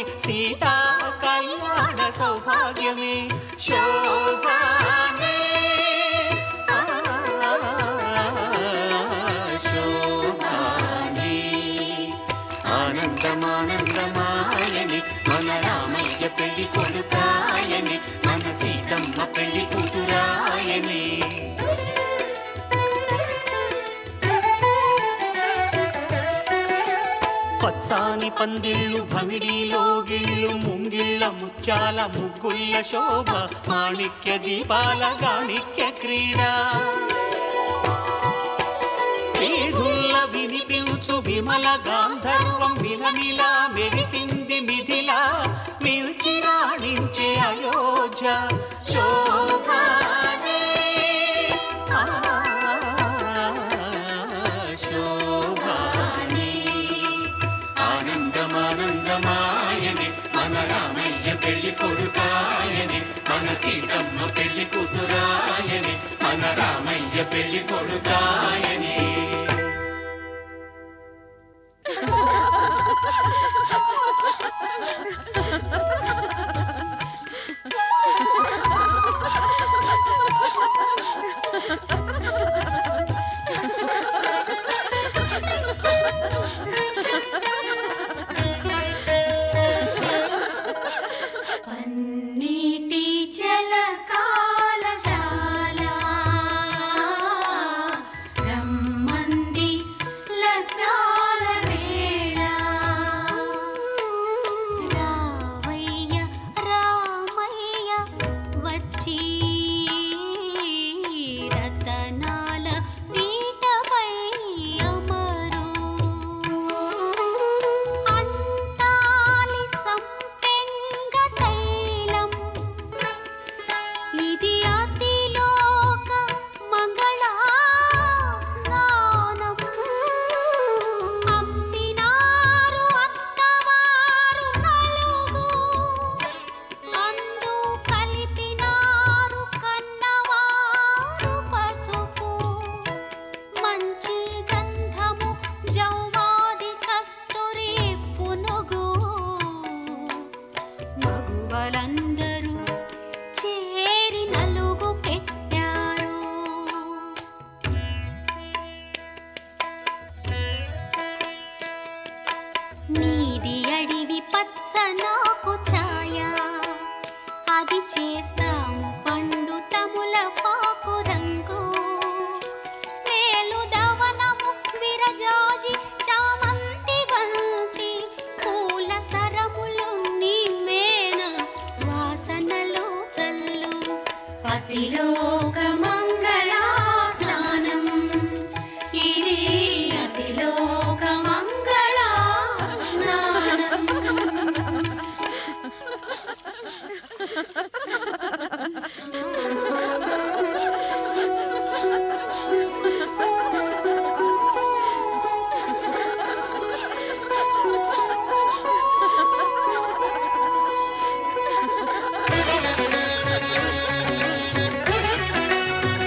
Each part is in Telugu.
సీతా కళ్యాణ సౌభాగ్యమే శోభానే ఆ, శోభానే ఆనందమానందమాయని మన రామయ్య పెళ్లి కొడుకాయని మన సీతమ్మ పెళ్లి కూతురాయని పచ్చాని పందిళ్ళు భమిడిలో గిళ్ళు ముంగిళ్ళ ముచ్చాల ముగ్గుల్ల శోభ మాణిక్య దీపాల గాణిక్య క్రీడ వీధుల్ల వినిపించు విమల గాంధర్వం విలమిలా మెరిసింది మిథిలా మిల్చి రాణించే అయోధ్య శోభానే ఆ, శోభానే ఆనందమానందమాయని మన రామయ్య పెళ్లి కొడుకాయని మన సీతమ్మ పెళ్లి కూతురాయని మన రామయ్య పెళ్లి కొడుకాయని పన్నీటి జలకాలశాల రమ్మంది లగ్నాల వేళ రావయ్య రామయ్య వచ్చి రతనాల పీటపై అమరు అంటాలి సంపెంగ తైలం ఇది అతిలోక మంగళా స్నానం అంపినారు అత్తవారు నలుగు అందు కలిపినారు కన్నవారు పసుపు మంచి గంధము జౌవాది కస్తూరి పునుగు మగువలందరూ చేరి నలుగు పెట్టారు నీది అడివి పచ్చ నాకు ఛాయ అది చేస్తాము పండు తముల పాకు రంగు మేలు దవనము విరజాజి చామంతి బంతి పూల సరములు నీ మేన వాసనలో చల్లు అతిలోక మంగళా స్నానం ఇది అతిలోక మంగళా స్నానం ఆ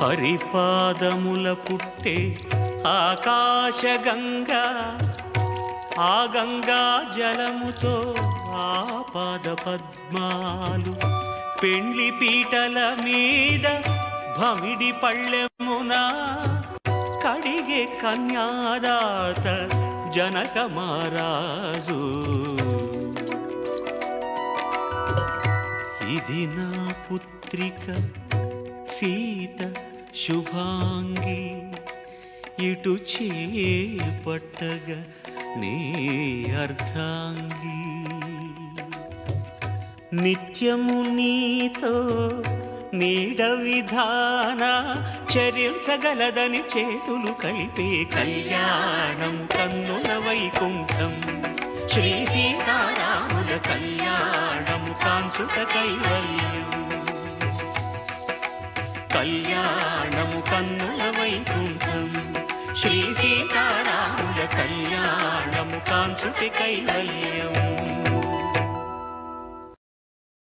హరిపాదముల పుట్టే ఆకాశగంగా ఆ గంగా జలముతో ఆ పాద పద్మాలు పెండ్లి పీటల మీద భమిడి పళ్ళెమున కడిగే కన్యాదాత జనక మహారాజు ఇది నా పుత్రిక సీత శుభాంగి ఇటు చేపట్టగా నీ అర్ధాంగి నిత్యము నీతో నీడ విధాన చరించగలదని చేతులు కలిపే కళ్యాణం కన్నుల వైకుంఠం శ్రీ సీతారాముల కళ్యాణము కాంచుట కైవల్యం కళ్యాణము కన్నుల వైకుంఠం శ్రీ సీతారాముల కళ్యాణము కాంచుటి కైవల్యం